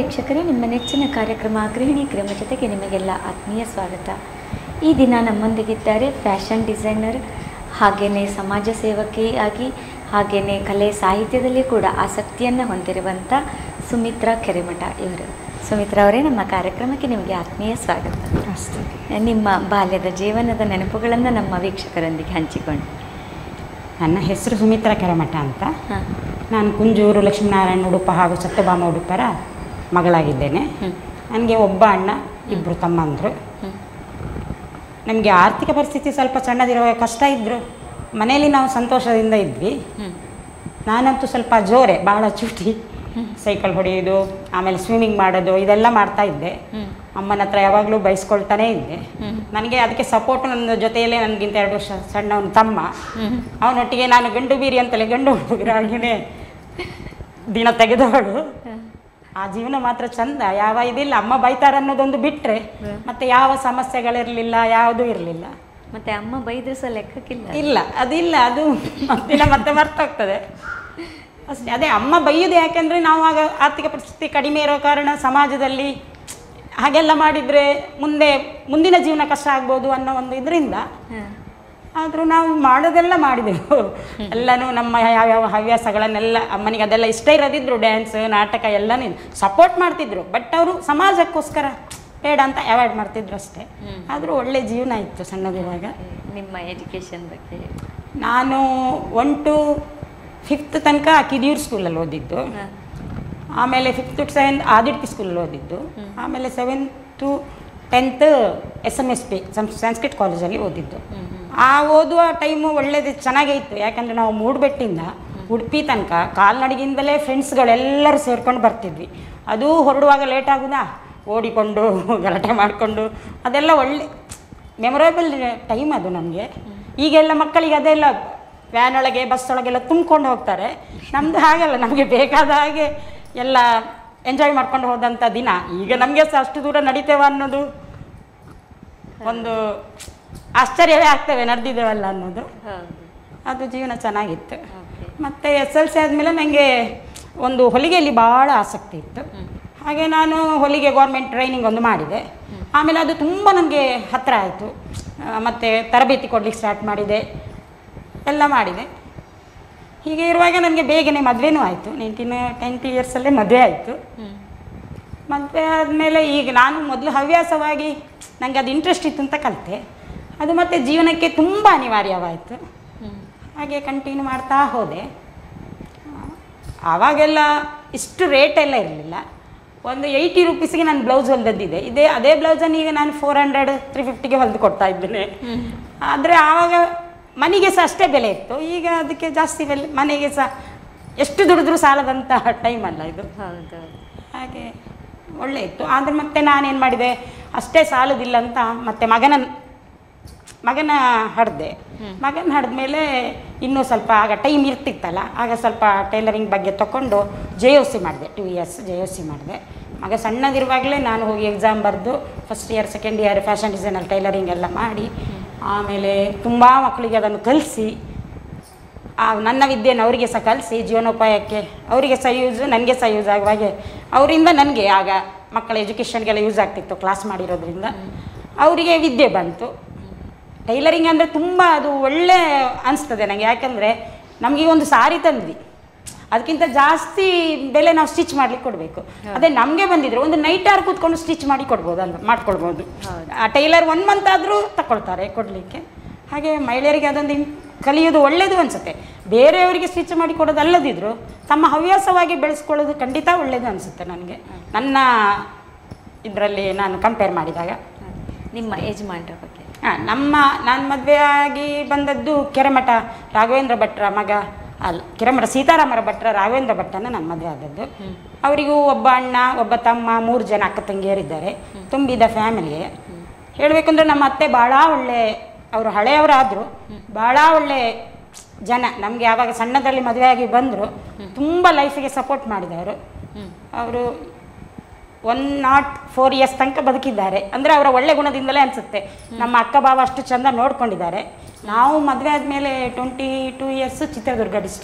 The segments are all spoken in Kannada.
ವೀಕ್ಷಕರೇ ನಿಮ್ಮ ನೆಚ್ಚಿನ ಕಾರ್ಯಕ್ರಮ ಗೃಹಿಣಿ ಕ್ರಮ ಜೊತೆಗೆ ನಿಮಗೆಲ್ಲ ಆತ್ಮೀಯ ಸ್ವಾಗತ ಈ ದಿನ ನಮ್ಮೊಂದಿಗಿದ್ದಾರೆ ಫ್ಯಾಷನ್ ಡಿಸೈನರ್ ಹಾಗೆಯೇ ಸಮಾಜ ಸೇವಕಿಯಾಗಿ ಹಾಗೆಯೇ ಕಲೆ ಸಾಹಿತ್ಯದಲ್ಲಿ ಕೂಡ ಆಸಕ್ತಿಯನ್ನು ಹೊಂದಿರುವಂಥ ಸುಮಿತ್ರಾ ಕೆರೆಮಠ ಇವರು ಸುಮಿತ್ರಾ ಅವರೇ ನಮ್ಮ ಕಾರ್ಯಕ್ರಮಕ್ಕೆ ನಿಮಗೆ ಆತ್ಮೀಯ ಸ್ವಾಗತ ನಿಮ್ಮ ಬಾಲ್ಯದ ಜೀವನದ ನೆನಪುಗಳನ್ನು ನಮ್ಮ ವೀಕ್ಷಕರೊಂದಿಗೆ ಹಂಚಿಕೊಂಡು ನನ್ನ ಹೆಸರು ಸುಮಿತ್ರಾ ಕೆರೆಮಠ ಅಂತ ಹಾಂ ನಾನು ಕುಂಜೂರು ಲಕ್ಷ್ಮೀನಾರಾಯಣ ಉಡುಪ ಹಾಗೂ ಸತ್ಯಭಾಮ ಉಡುಪರ ಮಗಳಾಗಿದ್ದೇನೆ ಹ್ಞೂ ನನಗೆ ಒಬ್ಬ ಅಣ್ಣ ಇಬ್ಬರು ತಮ್ಮಂದರು ಹ್ಞೂ ನಮಗೆ ಆರ್ಥಿಕ ಪರಿಸ್ಥಿತಿ ಸ್ವಲ್ಪ ಸಣ್ಣದಿರುವಾಗ ಕಷ್ಟ ಇದ್ದರು ಮನೆಯಲ್ಲಿ ನಾವು ಸಂತೋಷದಿಂದ ಇದ್ವಿ ಹ್ಞೂ ನಾನಂತೂ ಸ್ವಲ್ಪ ಜೋರೆ ಭಾಳ ಚೂಟಿ ಸೈಕಲ್ ಹೊಡೆಯೋದು ಆಮೇಲೆ ಸ್ವಿಮ್ಮಿಂಗ್ ಮಾಡೋದು ಇದೆಲ್ಲ ಮಾಡ್ತಾ ಇದ್ದೆ ಹ್ಞೂ ಅಮ್ಮನ ಹತ್ರ ಯಾವಾಗಲೂ ಬಯಸ್ಕೊಳ್ತಾನೇ ಇದ್ದೆ ಹ್ಞೂ ನನಗೆ ಅದಕ್ಕೆ ಸಪೋರ್ಟ್ ನನ್ನ ಜೊತೆಯಲ್ಲೇ ನನಗಿಂತ ಎರಡು ವರ್ಷ ಸಣ್ಣವನು ತಮ್ಮ ಹ್ಞೂ ಅವನೊಟ್ಟಿಗೆ ನಾನು ಗಂಡು ಬೀರಿ ಅಂತಲೇ ಗಂಡು ಹುಡುಗರಾಗಿನೇ ದಿನ ತೆಗೆದವಳು ಆ ಜೀವನ ಮಾತ್ರ ಚಂದ ಯಾವ ಇದಿಲ್ಲ ಅಮ್ಮ ಬೈತಾರ ಅನ್ನೋದೊಂದು ಬಿಟ್ಟರೆ ಮತ್ತೆ ಯಾವ ಸಮಸ್ಯೆಗಳಿರಲಿಲ್ಲ ಯಾವುದೂ ಇರಲಿಲ್ಲ ಮತ್ತೆ ಅಮ್ಮ ಬೈದ್ರು ಸಹ ಲೆಕ್ಕಕ್ಕಿಲ್ಲ ಇಲ್ಲ ಅದಿಲ್ಲ ಅದು ದಿನ ಮತ್ತೆ ಮರ್ತೋಗ್ತದೆ ಅಷ್ಟೇ ಅದೇ ಅಮ್ಮ ಬೈಯೋದು ಯಾಕೆಂದರೆ ನಾವು ಆಗ ಆರ್ಥಿಕ ಪರಿಸ್ಥಿತಿ ಕಡಿಮೆ ಇರೋ ಕಾರಣ ಸಮಾಜದಲ್ಲಿ ಹಾಗೆಲ್ಲ ಮಾಡಿದರೆ ಮುಂದೆ ಮುಂದಿನ ಜೀವನ ಕಷ್ಟ ಆಗ್ಬೋದು ಅನ್ನೋ ಒಂದು ಇದರಿಂದ ಹಾಂ ಆದರೂ ನಾವು ಮಾಡೋದೆಲ್ಲ ಮಾಡಿದೆವು ಎಲ್ಲನೂ ನಮ್ಮ ಯಾವ್ಯಾವ ಹವ್ಯಾಸಗಳನ್ನೆಲ್ಲ ಅಮ್ಮನಿಗೆ ಅದೆಲ್ಲ ಇಷ್ಟ ಇರೋದಿದ್ರು ಡ್ಯಾನ್ಸ್ ನಾಟಕ ಎಲ್ಲನೂ ಸಪೋರ್ಟ್ ಮಾಡ್ತಿದ್ರು ಬಟ್ ಅವರು ಸಮಾಜಕ್ಕೋಸ್ಕರ ಬೇಡ ಅಂತ ಅವಾಯ್ಡ್ ಮಾಡ್ತಿದ್ರು ಅಷ್ಟೇ ಆದರೂ ಒಳ್ಳೆ ಜೀವನ ಇತ್ತು ಸಣ್ಣದಿರುವಾಗ ನಿಮ್ಮ ಎಜುಕೇಷನ್ ಬಗ್ಗೆ ನಾನು ಒನ್ ಟು ಫಿಫ್ತ್ ತನಕ ಕಿದಿಯೂರು ಸ್ಕೂಲಲ್ಲಿ ಓದಿದ್ದು ಹಾಂ ಆಮೇಲೆ ಫಿಫ್ತ್ ಟು ಸೆವೆನ್ ಆದಿಟ್ಟಿ ಸ್ಕೂಲಲ್ಲಿ ಓದಿದ್ದು ಆಮೇಲೆ seven to tenth S M S P Sanskrit ಕಾಲೇಜಲ್ಲಿ ಓದಿದ್ದು ಆ ಓದುವ ಟೈಮು ಒಳ್ಳೇದು ಚೆನ್ನಾಗೇ ಇತ್ತು ಯಾಕಂದರೆ ನಾವು ಮೂಡ್ಬೆಟ್ಟಿಂದ ಉಡುಪಿ ತನಕ ಕಾಲ್ನಡಿಗೆಯಿಂದಲೇ ಫ್ರೆಂಡ್ಸ್ಗಳೆಲ್ಲರೂ ಸೇರ್ಕೊಂಡು ಬರ್ತಿದ್ವಿ ಅದು ಹೊರಡುವಾಗ ಲೇಟ್ ಆಗುದಾ ಓಡಿಕೊಂಡು ಗಲಾಟೆ ಮಾಡಿಕೊಂಡು ಅದೆಲ್ಲ ಒಳ್ಳೆ ಮೆಮೊರೇಬಲ್ ಟೈಮ್ ಅದು ನಮಗೆ ಈಗೆಲ್ಲ ಮಕ್ಕಳಿಗೆ ಅದೆಲ್ಲ ವ್ಯಾನ್ ಒಳಗೆ ಬಸ್ ಒಳಗೆಲ್ಲ ತುಂಬ್ಕೊಂಡು ಹೋಗ್ತಾರೆ ನಮ್ಮದು ಹಾಗಲ್ಲ ನಮಗೆ ಬೇಕಾದ ಹಾಗೆ ಎಲ್ಲ ಎಂಜಾಯ್ ಮಾಡ್ಕೊಂಡು ಹೋದಂಥ ದಿನ ಈಗ ನಮಗೆ ಸಹ ಅಷ್ಟು ದೂರ ನಡೀತೇವೆ ಅನ್ನೋದು ಒಂದು ಆಶ್ಚರ್ಯವೇ ಆಗ್ತೇವೆ ನಡೆದಿದ್ದೇವಲ್ಲ ಅನ್ನೋದು ಹೌದು ಅದು ಜೀವನ ಚೆನ್ನಾಗಿತ್ತು ಓಕೆ ಮತ್ತು ಎಸ್ ಎಲ್ ಸಿ ಆದಮೇಲೆ ನನಗೆ ಒಂದು ಹೊಲಿಗೆಯಲ್ಲಿ ಭಾಳ ಆಸಕ್ತಿ ಇತ್ತು ಹಾಗೆ ನಾನು ಹೊಲಿಗೆ ಗೌರ್ಮೆಂಟ್ ಟ್ರೈನಿಂಗ್ ಒಂದು ಮಾಡಿದೆ ಆಮೇಲೆ ಅದು ತುಂಬ ನನಗೆ ಹತ್ತಿರ ಆಯಿತು ಮತ್ತು ತರಬೇತಿ ಕೊಡ್ಲಿಕ್ಕೆ ಸ್ಟಾರ್ಟ್ ಮಾಡಿದೆ ಎಲ್ಲ ಮಾಡಿದೆ ಹೀಗೆ ಇರುವಾಗ ನನಗೆ ಬೇಗನೆ ಮದುವೆನೂ ಆಯಿತು ನೈನ್ಟೀನ್ ಟ್ವೆಂಟಿ ಇಯರ್ಸಲ್ಲೇ ಮದುವೆ ಆಯಿತು ಹ್ಞೂ ಮದುವೆ ಆದಮೇಲೆ ಈಗ ನಾನು ಮೊದಲು ಹವ್ಯಾಸವಾಗಿ ನನಗೆ ಅದು ಇಂಟ್ರೆಸ್ಟ್ ಇತ್ತು ಅಂತ ಕಲಿತೆ ಅದು ಮತ್ತು ಜೀವನಕ್ಕೆ ತುಂಬ ಅನಿವಾರ್ಯವಾಯಿತು ಹ್ಞೂ ಹಾಗೆ ಕಂಟಿನ್ಯೂ ಮಾಡ್ತಾ ಹೋದೆ ಆವಾಗೆಲ್ಲ ಇಷ್ಟು ರೇಟ್ ಎಲ್ಲ ಇರಲಿಲ್ಲ ಒಂದು ಏಯ್ಟಿ ರುಪೀಸಿಗೆ ನಾನು ಬ್ಲೌಸ್ ಹೊಲ್ದದ್ದಿದೆ ಇದೇ ಅದೇ ಬ್ಲೌಸನ್ನು ಈಗ ನಾನು ಫೋರ್ ಹಂಡ್ರೆಡ್ ತ್ರೀ ಫಿಫ್ಟಿಗೆ ಹೊಲಿದು ಕೊಡ್ತಾ ಇದ್ದೇನೆ ಆದರೆ ಆವಾಗ ಮನೆಗೆ ಸಹ ಅಷ್ಟೇ ಬೆಲೆ ಇತ್ತು ಈಗ ಅದಕ್ಕೆ ಜಾಸ್ತಿ ಬೆಲೆ ಮನೆಗೆ ಸಹ ಎಷ್ಟು ದುಡಿದ್ರೂ ಸಾಲದಂಥ ಟೈಮ್ ಅಲ್ಲ ಇದು ಹೌದು ಹಾಗೆ ಒಳ್ಳೆ ಇತ್ತು ಆದರೆ ಮತ್ತೆ ನಾನೇನು ಮಾಡಿದೆ ಅಷ್ಟೇ ಸಾಲದಿಲ್ಲ ಅಂತ ಮತ್ತೆ ಮಗನ ಮಗನ ಹಡ್ದೆ ಮಗನ ಹಡ್ದ್ಮೇಲೆ ಇನ್ನೂ ಸ್ವಲ್ಪ ಆಗ ಟೈಮ್ ಇರ್ತಿತ್ತಲ್ಲ ಆಗ ಸ್ವಲ್ಪ ಟೈಲರಿಂಗ್ ಬಗ್ಗೆ ತಗೊಂಡು ಜೆ ಒ ಸಿ ಮಾಡಿದೆ two years J O C ಮಾಡಿದೆ ಮಗ ಸಣ್ಣದಿರುವಾಗಲೇ ನಾನು ಹೋಗಿ ಎಕ್ಸಾಮ್ ಬರೆದು first year second year fashion ಡಿಸೈನಲ್ಲಿ ಟೈಲರಿಂಗ್ ಎಲ್ಲ ಮಾಡಿ ಆಮೇಲೆ ತುಂಬ ಮಕ್ಕಳಿಗೆ ಅದನ್ನು ಕಲಿಸಿ ಆ ನನ್ನ ವಿದ್ಯೆಯನ್ನು ಅವರಿಗೆ ಸಹ ಕಲಿಸಿ ಜೀವನೋಪಾಯಕ್ಕೆ ಅವರಿಗೆ ಸಹ ಯೂಸ್ ನನಗೆ ಸಹ ಯೂಸ್ ಆಗುವ ಹಾಗೆ ಅವರಿಂದ ನನಗೆ ಆಗ ಮಕ್ಕಳ ಎಜುಕೇಷನ್ಗೆಲ್ಲ ಯೂಸ್ ಆಗ್ತಿತ್ತು ಕ್ಲಾಸ್ ಮಾಡಿರೋದ್ರಿಂದ ಅವರಿಗೆ ವಿದ್ಯೆ ಬಂತು ಟೈಲರಿಂಗ್ ಅಂದರೆ ತುಂಬ ಅದು ಒಳ್ಳೆ ಅನಿಸ್ತದೆ ನನಗೆ ಯಾಕಂದರೆ ನಮಗೆ ಒಂದು ಸಾರಿ ತಂದ್ವಿ ಅದಕ್ಕಿಂತ ಜಾಸ್ತಿ ಬೆಲೆ ನಾವು ಸ್ಟಿಚ್ ಮಾಡ್ಲಿಕ್ಕೆ ಕೊಡಬೇಕು ಅದೇ ನಮಗೆ ಬಂದಿದ್ರೆ ಒಂದು ನೈಟ್ ಆರ್ ಕೂತ್ಕೊಂಡು ಸ್ಟಿಚ್ ಮಾಡಿ ಕೊಡ್ಬೋದು ಅಲ್ವ ಮಾಡ್ಕೊಳ್ಬೋದು ಆ ಟೈಲರ್ ಒನ್ ಮಂತ್ ಆದರೂ ತಗೊಳ್ತಾರೆ ಕೊಡಲಿಕ್ಕೆ ಹಾಗೆ ಮಹಿಳೆಯರಿಗೆ ಅದೊಂದು ಇನ್- ಕಲಿಯೋದು ಒಳ್ಳೆಯದು ಅನಿಸುತ್ತೆ ಬೇರೆಯವರಿಗೆ ಸ್ಟಿಚ್ ಮಾಡಿ ಕೊಡೋದು ಅಲ್ಲದಿದ್ರು ತಮ್ಮ ಹವ್ಯಾಸವಾಗಿ ಬೆಳೆಸ್ಕೊಳ್ಳೋದು ಖಂಡಿತ ಒಳ್ಳೆಯದು ಅನಿಸುತ್ತೆ ನನಗೆ ನನ್ನ ಇದರಲ್ಲಿ ನಾನು ಕಂಪೇರ್ ಮಾಡಿದಾಗ ನಿಮ್ಮ ಯಜಮಾನ್ರ ಬಗ್ಗೆ ಹಾಂ ನಮ್ಮ ನಾನು ಮದುವೆ ಆಗಿ ಬಂದದ್ದು ಕೆರೆಮಠ ರಾಘವೇಂದ್ರ ಭಟ್ರ ಮಗ ಅಲ್ಲ ಕೆರೆಮಠ ಸೀತಾರಾಮರ ಭಟ್ರ ರಾಘವೇಂದ್ರ ಭಟ್ಟನ ನಾನು ಮದುವೆ ಆದದ್ದು ಅವರಿಗೂ ಒಬ್ಬ ಅಣ್ಣ ಒಬ್ಬ ತಮ್ಮ ಮೂರು ಜನ ಅಕ್ಕ ತಂಗಿಯರಿದ್ದಾರೆ ತುಂಬಿದ ಫ್ಯಾಮಿಲಿಯೇ ಹೇಳಬೇಕಂದ್ರೆ ನಮ್ಮ ಅತ್ತೆ ಭಾಳ ಒಳ್ಳೆ ಅವರು ಹಳೆಯವರಾದರು ಭಾಳ ಒಳ್ಳೆ ಜನ ನಮಗೆ ಯಾವಾಗ ಸಣ್ಣದಲ್ಲಿ ಮದುವೆಯಾಗಿ ಬಂದರು ತುಂಬ ಲೈಫಿಗೆ ಸಪೋರ್ಟ್ ಮಾಡಿದವರು ಅವರು ಒನ್ ನಾಟ್ ಫೋರ್ ಇಯರ್ಸ್ ತನಕ ಬದುಕಿದ್ದಾರೆ ಅಂದರೆ ಅವರ ಒಳ್ಳೆ ಗುಣದಿಂದಲೇ ಅನಿಸುತ್ತೆ ನಮ್ಮ ಅಕ್ಕ ಬಾವ ಅಷ್ಟು ಚೆಂದ ನೋಡ್ಕೊಂಡಿದ್ದಾರೆ ನಾವು ಮದುವೆ ಆದಮೇಲೆ twenty two years Chitradurga district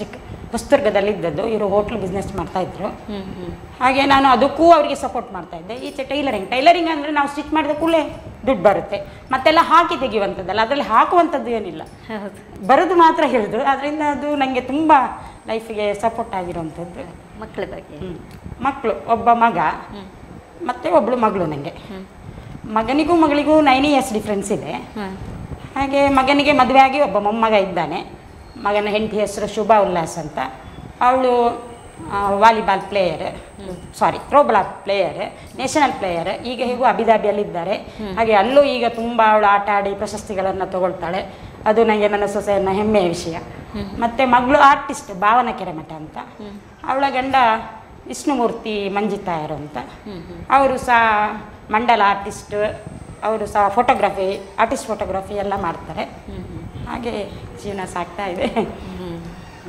ಹೊಸದುರ್ಗದಲ್ಲಿ ಇದ್ದದ್ದು ಇವರು ಹೋಟ್ಲ್ ಬಿಸ್ನೆಸ್ ಮಾಡ್ತಾ ಇದ್ರು ಹ್ಮ್ ಹ್ಮ್ ಹಾಗೆ ನಾನು ಅದಕ್ಕೂ ಅವರಿಗೆ ಸಪೋರ್ಟ್ ಮಾಡ್ತಾ ಇದ್ದೆ ಈಚೆ ಟೈಲರಿಂಗ್ ಟೈಲರಿಂಗ್ ಅಂದರೆ ನಾವು ಸ್ಟಿಚ್ ಮಾಡಿದ ಕೂಡಲೇ ದುಡ್ಡು ಬರುತ್ತೆ ಮತ್ತೆಲ್ಲ ಹಾಕಿ ತೆಗೆಯುವಂಥದ್ದಲ್ಲ ಅದರಲ್ಲಿ ಹಾಕುವಂಥದ್ದು ಏನಿಲ್ಲ ಹೌದು ಬರೋದು ಮಾತ್ರ ಹೇಳುದು ಅದರಿಂದ ಅದು ನನಗೆ ತುಂಬ ಲೈಫಿಗೆ ಸಪೋರ್ಟ್ ಆಗಿರುವಂಥದ್ದು ಮಕ್ಕಳ ಬಗ್ಗೆ ಹ್ಮ್. ಮಕ್ಕಳು ಒಬ್ಬ ಮಗ ಹ್ಮ್ ಮತ್ತು ಒಬ್ಬಳು ಮಗಳು ನನಗೆ ಹ್ಮ್ ಮಗನಿಗೂ ಮಗಳಿಗೂ ನೈನ್ ಇಯರ್ಸ್ ಡಿಫ್ರೆನ್ಸ್ ಇದೆ ಹ್ಮ್ ಹಾಗೆ ಮಗನಿಗೆ ಮದುವೆ ಆಗಿ ಒಬ್ಬ ಮೊಮ್ಮಗ ಇದ್ದಾನೆ ಮಗನ ಹೆಂಡತಿ ಹೆಸರು ಶುಭಾ ಉಲ್ಲಾಸ್ ಅಂತ ಅವಳು volleyball player sorry throwball player national player ಈಗ ಹೇಗೂ ಅಬಿದಾಬಿಯಲ್ಲಿದ್ದಾರೆ ಹಾಗೆ ಅಲ್ಲೂ ಈಗ ತುಂಬ ಅವಳು ಆಟ ಆಡಿ ಪ್ರಶಸ್ತಿಗಳನ್ನು ತಗೊಳ್ತಾಳೆ ಅದು ನನಗೆ ನನ್ನ ಸೊಸೆಯನ್ನ ಹೆಮ್ಮೆಯ ವಿಷಯ ಮತ್ತು ಮಗಳು ಆರ್ಟಿಸ್ಟ್ ಭಾವನ ಕೆರೆಮಠ ಅಂತ ಅವಳ ಗಂಡ ವಿಷ್ಣುಮೂರ್ತಿ ಮಂಜಿತಾಯರು ಅಂತ ಹ್ಮ್ ಹ್ಮ್ ಅವರು ಸಹ ಮಂಡಲ ಆರ್ಟಿಸ್ಟ್ ಅವರು ಸಹ ಫೋಟೋಗ್ರಫಿ ಆರ್ಟಿಸ್ಟ್ ಫೋಟೋಗ್ರಫಿ ಎಲ್ಲ ಮಾಡ್ತಾರೆ ಹ್ಮ್ ಹ್ಮ್ ಹಾಗೆ ಜೀವನ ಸಾಗ್ತಾ ಇದೆ ಹ್ಮ್.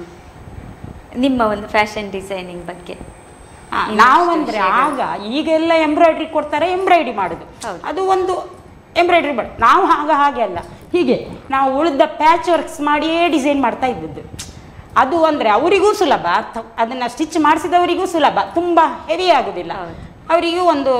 ನಿಮ್ಮ ಒಂದು ಫ್ಯಾಷನ್ ಡಿಸೈನಿಂಗ್ ಬಗ್ಗೆ ಆ, ಇನ್ನಷ್ಟು ನಾವು ಅಂದ್ರೆ ವಿಷಯಗಳು. ಆಗ ಈಗೆಲ್ಲ ಎಂಬ್ರಾಯ್ಡ್ರಿ ಕೊಡ್ತಾರೆ ಎಂಬ್ರಾಯ್ಡ್ರಿ ಮಾಡೋದು ಹೌದು. ಅದು ಒಂದು ಎಂಬ್ರಾಯ್ಡ್ರಿ ಮಾಡಿ ನಾವು ಆಗ ಹಾಗೆ ಅಲ್ಲ ಹೀಗೆ ನಾವು ಉಳಿದ ಪ್ಯಾಚ್ ವರ್ಕ್ಸ್ ಮಾಡಿಯೇ ಡಿಸೈನ್ ಮಾಡ್ತಾ ಇದ್ದದ್ದು ಅದು ಅಂದರೆ ಅವರಿಗೂ ಸುಲಭ ತ- ಅದನ್ನ ಸ್ಟಿಚ್ ಮಾಡಿಸಿದವರಿಗೂ ಸುಲಭ ತುಂಬ ಹೆವಿ ಆಗುದಿಲ್ಲ ಹೌದು. ಅವರಿಗೂ ಒಂದು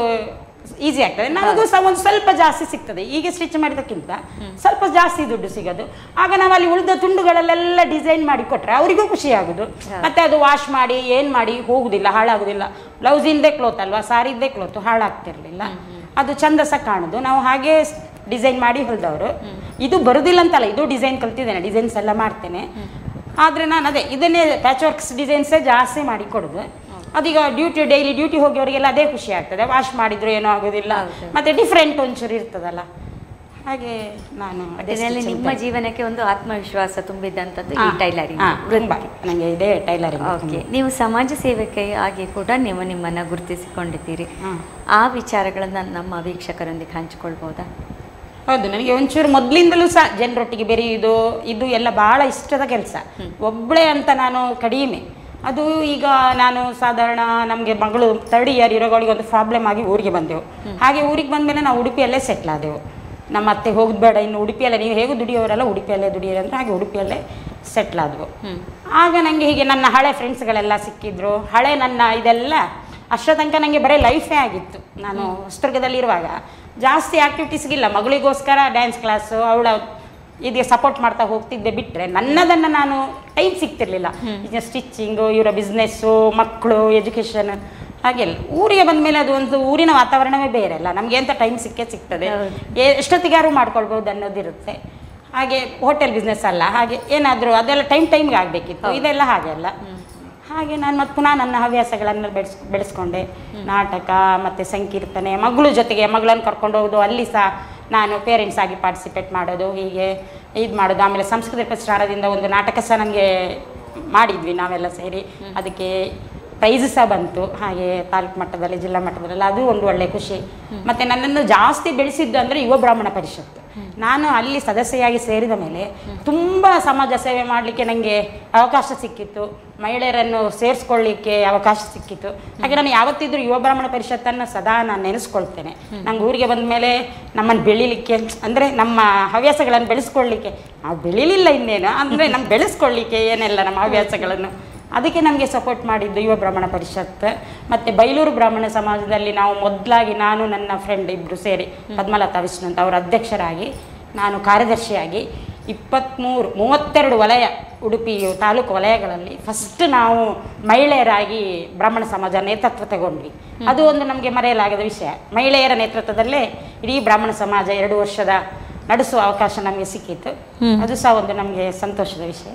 ಈಸಿ ಆಗ್ತದೆ ನಮಗೂ ಸಹ ಒಂದು ಸ್ವಲ್ಪ ಜಾಸ್ತಿ ಸಿಗ್ತದೆ ಈಗ ಸ್ಟಿಚ್ ಮಾಡಿದಕ್ಕಿಂತ ಸ್ವಲ್ಪ ಜಾಸ್ತಿ ದುಡ್ಡು ಸಿಗೋದು ಆಗ ನಾವು ಅಲ್ಲಿ ಉಳಿದ ತುಂಡುಗಳಲ್ಲೆಲ್ಲ ಡಿಸೈನ್ ಮಾಡಿ ಕೊಟ್ರೆ ಅವರಿಗೂ ಖುಷಿ ಆಗುದು ಹೌದು. ಮತ್ತೆ ಅದು ವಾಶ್ ಮಾಡಿ ಏನು ಮಾಡಿ ಹೋಗುದಿಲ್ಲ ಹಾಳಾಗುದಿಲ್ಲ ಬ್ಲೌಸಿಂದೇ ಕ್ಲೋತ್ ಅಲ್ವಾ ಸಾರಿದ್ದೇ ಕ್ಲೋತ್ ಹಾಳಾಗ್ತಿರ್ಲಿಲ್ಲ ಅದು ಚಂದ ಸಹ ಕಾಣುದು ನಾವು ಹಾಗೆ ಡಿಸೈನ್ ಮಾಡಿ ಹೊಲಿದವರು ಇದು ಬರುದಿಲ್ಲ ಅಂತಲ್ಲ ಇದು ಡಿಸೈನ್ ಕಲ್ತಿದ್ದೇನೆ ಡಿಸೈನ್ಸ್ ಎಲ್ಲ ಮಾಡ್ತೇನೆ ಆದರೆ ನಾನು ಅದೇ ಇದನ್ನೇ ಪ್ಯಾಚ್ ವರ್ಕ್ಸ್ ಡಿಸೈನ್ಸೇ ಜಾಸ್ತಿ ಮಾಡಿ ಕೊಡೋದು ಅದೀಗ ಡ್ಯೂಟಿ ಡೈಲಿ ಡ್ಯೂಟಿ ಹೋಗಿಯವರಿಗೆಲ್ಲ ಅದೇ ಖುಷಿ ಆಗ್ತದೆ ವಾಶ್ ಮಾಡಿದ್ರು ಏನೂ ಆಗೋದಿಲ್ಲ ಹೌದು. ಮತ್ತೆ ಡಿಫ್ರೆಂಟ್ ಒಂಚೂರು ಇರ್ತದಲ್ಲ ಹಾಗೆ ನಾನು ಅದೇ ಇದರಲ್ಲಿ stitching ನಿಮ್ಮ ಕಲ್ತೆ. ಜೀವನಕ್ಕೆ ಒಂದು ಆತ್ಮವಿಶ್ವಾಸ ತುಂಬಿದ್ದಂಥದ್ದು ಈ ಹಾ, ಟೈಲರಿಂಗ್ ಹಾ, ತುಂಬ ನನಗೆ ಇದೇ ಟೈಲರಿಂಗ್ ಓಕೆ ನೀವು ಸಮಾಜ ಸೇವಕಿ ಆಗಿ ಕೂಡ ನೀವು ನಿಮ್ಮನ್ನು ಗುರುತಿಸಿಕೊಂಡಿದ್ದೀರಿ ಹಾಂ ಆ ವಿಚಾರಗಳನ್ನು ನಮ್ಮ ವೀಕ್ಷಕರೊಂದಿಗೆ ಹಂಚಿಕೊಳ್ಬೋದಾ ಹೌದು ನನಗೆ ಒಂಚೂರು ಮೊದಲಿಂದಲೂ ಸಹ ಜನರೊಟ್ಟಿಗೆ ಬೆರೆಯುವುದು ಇದು ಎಲ್ಲ ಬಹಳ ಇಷ್ಟದ ಕೆಲಸ ಒಬ್ಬಳೇ ಅಂತ ನಾನು ಕಡಿಮೆ ಅದು ಈಗ ನಾನು ಸಾಧಾರಣ ನಮಗೆ ಮಗಳು ತರ್ಡ್ ಇಯರ್ ಇರೋಗಳಿಗೆ ಒಂದು ಪ್ರಾಬ್ಲಮ್ ಆಗಿ ಊರಿಗೆ ಬಂದೆವು ಹಾಗೆ ಊರಿಗೆ ಬಂದಮೇಲೆ ನಾವು ಉಡುಪಿಯಲ್ಲೇ ಸೆಟ್ಲ್ ಆದೆವು ನಮ್ಮ ಅತ್ತೆ ಹೋಗೋದು ಬೇಡ ಇನ್ನು ಉಡುಪಿಯಲ್ಲೇ ನೀವು ಹೇಗೂ ದುಡಿಯೋರಲ್ಲ ಉಡುಪಿಯಲ್ಲೇ ದುಡಿಯೋರು ಅಂತ ಹಾಗೆ ಉಡುಪಿಯಲ್ಲೇ ಸೆಟ್ಲ್ ಆದವು ಹ್ಮ್. ಆಗ ನನಗೆ ಹೀಗೆ ನನ್ನ ಹಳೆ ಫ್ರೆಂಡ್ಸ್ಗಳೆಲ್ಲ ಸಿಕ್ಕಿದ್ರು ಹಳೆ ನನ್ನ ಇದೆಲ್ಲ ಅಷ್ಟರ ತನಕ ನನಗೆ ಬರೀ ಲೈಫೇ ಆಗಿತ್ತು ನಾನು ಹೊಸದುರ್ಗದಲ್ಲಿರುವಾಗ ಜಾಸ್ತಿ ಆ್ಯಕ್ಟಿವಿಟೀಸ್ಗಿಲ್ಲ ಮಗಳಿಗೋಸ್ಕರ ಡ್ಯಾನ್ಸ್ ಕ್ಲಾಸು ಅವಳ ಇದಕ್ಕೆ ಸಪೋರ್ಟ್ ಮಾಡ್ತಾ ಹೋಗ್ತಿದ್ದೆ ಬಿಟ್ಟರೆ ನನ್ನದನ್ನು ನಾನು ಟೈಮ್ ಸಿಗ್ತಿರ್ಲಿಲ್ಲ ಈಗ ಸ್ಟಿಚ್ಚಿಂಗು ಇವರ ಬಿಸ್ನೆಸ್ಸು ಮಕ್ಕಳು ಎಜುಕೇಷನ್ ಹಾಗೆಲ್ಲ ಊರಿಗೆ ಬಂದಮೇಲೆ ಅದು ಒಂದು ಊರಿನ ವಾತಾವರಣವೇ ಬೇರೆ ಅಲ್ಲ ನಮಗೆ ಅಂತ ಟೈಮ್ ಸಿಕ್ಕೇ ಸಿಗ್ತದೆ ಹೌದು. ಎ- ಎಷ್ಟೊತ್ತಿಗಾರು ಮಾಡ್ಕೊಳ್ಬೋದು ಅನ್ನೋದಿರುತ್ತೆ ಹಾಗೆ ಹೋಟೆಲ್ ಬಿಸ್ನೆಸ್ ಅಲ್ಲ ಹಾಗೆ ಏನಾದರೂ ಅದೆಲ್ಲ ಟೈಮ್ ಟೈಮ್ಗೆ ಆಗಬೇಕಿತ್ತು ಇದೆಲ್ಲ ಹಾಗೆ ಅಲ್ಲ ಹಾಗೆ ನಾನು ಮತ್ತೆ ಪುನಃ ನನ್ನ ಹವ್ಯಾಸಗಳನ್ನು ಬೆಳೆಸ್ ಬೆಳೆಸ್ಕೊಂಡೆ ನಾಟಕ ಮತ್ತು ಸಂಕೀರ್ತನೆ ಮಗಳು ಜೊತೆಗೆ ಮಗಳನ್ನು ಕರ್ಕೊಂಡು ಹೋಗೋದು ಅಲ್ಲಿ ಸಹ ನಾನು ಪೇರೆಂಟ್ಸ್ ಆಗಿ ಪಾರ್ಟಿಸಿಪೇಟ್ ಮಾಡೋದು ಹೀಗೆ ಇದು ಮಾಡೋದು ಆಮೇಲೆ ಸಂಸ್ಕೃತಿ ಪ್ರಚಾರದಿಂದ ಒಂದು ನಾಟಕ ಸಹ ನನಗೆ ಮಾಡಿದ್ವಿ ನಾವೆಲ್ಲ ಸೇರಿ ಅದಕ್ಕೆ ಪ್ರೈಸ್ ಸಹ ಬಂತು ಹಾಗೆ ತಾಲೂಕು ಮಟ್ಟದಲ್ಲಿ ಜಿಲ್ಲಾ ಮಟ್ಟದಲ್ಲೆಲ್ಲ ಅದು ಒಂದು ಒಳ್ಳೆ ಖುಷಿ ಮತ್ತು ನನ್ನನ್ನು ಜಾಸ್ತಿ ಬೆಳೆಸಿದ್ದು ಅಂದರೆ ಯುವ ಬ್ರಾಹ್ಮಣ ಪರಿಷತ್ತು ನಾನು ಅಲ್ಲಿ ಸದಸ್ಯೆಯಾಗಿ ಸೇರಿದ ಮೇಲೆ ತುಂಬ ಸಮಾಜ ಸೇವೆ ಮಾಡಲಿಕ್ಕೆ ನನಗೆ ಅವಕಾಶ ಸಿಕ್ಕಿತ್ತು ಮಹಿಳೆಯರನ್ನು ಸೇರಿಸ್ಕೊಳ್ಳಿಕ್ಕೆ ಅವಕಾಶ ಸಿಕ್ಕಿತ್ತು ಹಾಗೆ ನಾನು ಯಾವತ್ತಿದ್ರೂ ಯುವ ಬ್ರಾಹ್ಮಣ ಪರಿಷತ್ತನ್ನು ಸದಾ ನಾನು ನೆನೆಸ್ಕೊಳ್ತೇನೆ ನಂಗೆ ಊರಿಗೆ ಬಂದ ಮೇಲೆ ನಮ್ಮನ್ನು ಬೆಳಿಲಿಕ್ಕೆ ಅಂದರೆ ನಮ್ಮ ಹವ್ಯಾಸಗಳನ್ನು ಬೆಳೆಸ್ಕೊಳ್ಳಿಕ್ಕೆ ನಾವು ಬೆಳಿಲಿಲ್ಲ ಇನ್ನೇನು ಅಂದರೆ ನಮ್ಮ ಬೆಳೆಸ್ಕೊಳ್ಳಿಕ್ಕೆ ಏನೆಲ್ಲ ನಮ್ಮ ಹವ್ಯಾಸಗಳನ್ನು ಅದಕ್ಕೆ ನಮಗೆ ಸಪೋರ್ಟ್ ಮಾಡಿದ್ದು ಯುವ ಬ್ರಾಹ್ಮಣ ಪರಿಷತ್ ಮತ್ತು ಬೈಲೂರು ಬ್ರಾಹ್ಮಣ ಸಮಾಜದಲ್ಲಿ ನಾವು ಮೊದಲಾಗಿ ನಾನು ನನ್ನ ಫ್ರೆಂಡ್ ಇಬ್ಬರು ಸೇರಿ ಪದ್ಮಲತಾ ವಿಷ್ಣು ಅಂತ ಅವರ ಅಧ್ಯಕ್ಷರಾಗಿ ನಾನು ಕಾರ್ಯದರ್ಶಿಯಾಗಿ ಇಪ್ಪತ್ತ್ಮೂರು ಮೂವತ್ತೆರಡು ವಲಯ ಉಡುಪಿ ತಾಲೂಕು ವಲಯಗಳಲ್ಲಿ ಫಸ್ಟ್ ನಾವು ಮಹಿಳೆಯರಾಗಿ ಬ್ರಾಹ್ಮಣ ಸಮಾಜ ನೇತೃತ್ವ ತಗೊಂಡ್ವಿ ಅದು ಒಂದು ನಮಗೆ ಮರೆಯಲಾಗದ ವಿಷಯ ಮಹಿಳೆಯರ ನೇತೃತ್ವದಲ್ಲೇ ಇಡೀ ಬ್ರಾಹ್ಮಣ ಸಮಾಜ ಎರಡು ವರ್ಷದ ನಡೆಸುವ ಅವಕಾಶ ನಮಗೆ ಸಿಕ್ಕಿತ್ತು ಅದು ಸಹ ಒಂದು ನಮಗೆ ಸಂತೋಷದ ವಿಷಯ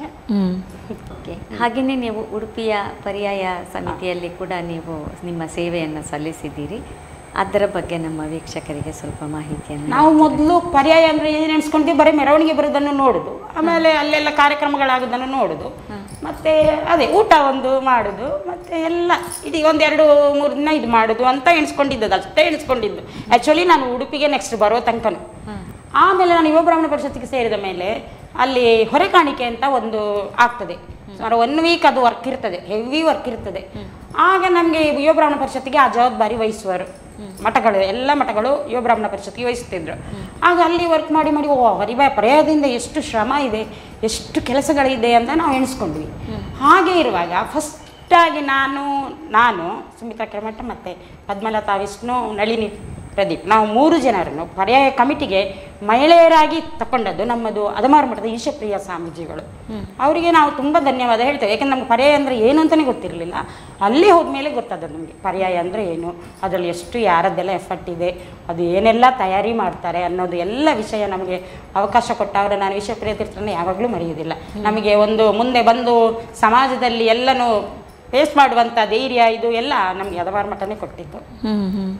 ಓಕೆ ಹಾಗೆಯೇ ನೀವು ಉಡುಪಿಯ ಪರ್ಯಾಯ ಸಮಿತಿಯಲ್ಲಿ ಕೂಡ ನೀವು ನಿಮ್ಮ ಸೇವೆಯನ್ನು ಸಲ್ಲಿಸಿದ್ದೀರಿ ಅದರ ಬಗ್ಗೆ ನಮ್ಮ ವೀಕ್ಷಕರಿಗೆ ಸ್ವಲ್ಪ ಮಾಹಿತಿಯನ್ನು ನಾವು ಮೊದಲು ಪರ್ಯಾಯ ಅಂದರೆ ಏನು ನೆನೆಸ್ಕೊಂಡ್ವಿ ಬರೀ ಮೆರವಣಿಗೆ ಬರೋದನ್ನು ನೋಡೋದು ಆಮೇಲೆ ಅಲ್ಲೆಲ್ಲ ಕಾರ್ಯಕ್ರಮಗಳಾಗೋದನ್ನು ನೋಡೋದು ಮತ್ತೆ ಅದೇ ಊಟ ಒಂದು ಮಾಡೋದು ಮತ್ತೆ ಎಲ್ಲ ಇಡೀ ಒಂದೆರಡು ಮೂರು ದಿನ ಇದು ಮಾಡೋದು ಅಂತ ಎಣಿಸ್ಕೊಂಡಿದ್ದದು ಅಷ್ಟೇ ಎಣಿಸ್ಕೊಂಡಿದ್ದು ಆ್ಯಕ್ಚುಲಿ ನಾನು ಉಡುಪಿಗೆ ನೆಕ್ಸ್ಟ್ ಬರೋ ತನಕನು ಆಮೇಲೆ ನಾನು ಯುವ ಬ್ರಾಹ್ಮಣ ಪರಿಷತ್ತಿಗೆ ಸೇರಿದ ಮೇಲೆ ಅಲ್ಲಿ ಹೊರೆ ಕಾಣಿಕೆ ಅಂತ ಒಂದು ಆಗ್ತದೆ ಸುಮಾರು ಒನ್ ವೀಕ್ ಅದು ವರ್ಕ್ ಇರ್ತದೆ ಹೆವಿ ವರ್ಕ್ ಇರ್ತದೆ ಆಗ ನಮಗೆ ಯುವ ಬ್ರಾಹ್ಮಣ ಪರಿಷತ್ತಿಗೆ ಆ ಜವಾಬ್ದಾರಿ ವಹಿಸುವರು ಮಠಗಳು ಎಲ್ಲ ಮಠಗಳು ಯುವ ಬ್ರಾಹ್ಮಣ ಪರಿಷತ್ಗೆ ವಹಿಸ್ತಿದ್ರು ಆಗ ಅಲ್ಲಿ ವರ್ಕ್ ಮಾಡಿ ಮಾಡಿ ಓ ಹರಿಬಾಯ ಪರ್ಯಾಯದಿಂದ ಎಷ್ಟು ಶ್ರಮ ಇದೆ ಎಷ್ಟು ಕೆಲಸಗಳಿದೆ ಅಂತ ನಾವು ಎಣಿಸ್ಕೊಂಡ್ವಿ ಹಾಗೆ ಇರುವಾಗ ಫಸ್ಟಾಗಿ ನಾನು ನಾನು ಸುಮಿತ್ರಾ ಕೆರಮಠ ಮತ್ತು ಪದ್ಮಲತಾ ವಿಷ್ಣು ನಳಿನಿ ಪ್ರದೀಪ್ ನಾವು ಮೂರು ಜನರನ್ನು ಪರ್ಯಾಯ ಕಮಿಟಿಗೆ ಮಹಿಳೆಯರಾಗಿ ತಗೊಂಡದ್ದು ನಮ್ಮದು ಅದಮಾರು ಮಠದ ಈಶಪ್ರಿಯ ಸ್ವಾಮೀಜಿಗಳು ಅವರಿಗೆ ನಾವು ತುಂಬ ಧನ್ಯವಾದ ಹೇಳ್ತೇವೆ ಯಾಕೆಂದ್ರೆ ನಮ್ಗೆ ಪರ್ಯಾಯ ಅಂದರೆ ಏನು ಅಂತಲೇ ಗೊತ್ತಿರಲಿಲ್ಲ ಅಲ್ಲಿ ಹೋದ್ಮೇಲೆ ಗೊತ್ತಾದ ನಮಗೆ ಪರ್ಯಾಯ ಅಂದರೆ ಏನು ಅದರಲ್ಲಿ ಎಷ್ಟು ಯಾರದ್ದೆಲ್ಲ ಎಫರ್ಟ್ ಇದೆ ಅದು ಏನೆಲ್ಲ ತಯಾರಿ ಮಾಡ್ತಾರೆ ಅನ್ನೋದು ಎಲ್ಲ ವಿಷಯ ನಮಗೆ ಅವಕಾಶ ಕೊಟ್ಟವರು ನಾನು ಈಶಪ್ರಿಯ ತೀರ್ಥರನ್ನ ಯಾವಾಗಲೂ ಮರೆಯುವುದಿಲ್ಲ ನಮಗೆ ಒಂದು ಮುಂದೆ ಬಂದು ಸಮಾಜದಲ್ಲಿ ಎಲ್ಲನೂ ಫೇಸ್ ಮಾಡುವಂಥ ಧೈರ್ಯ ಇದು ಎಲ್ಲ ನಮಗೆ ಅದಮಾರು ಮಠನೇ ಕೊಟ್ಟಿದ್ದು ಹ್ಮ್ ಹ್ಮ್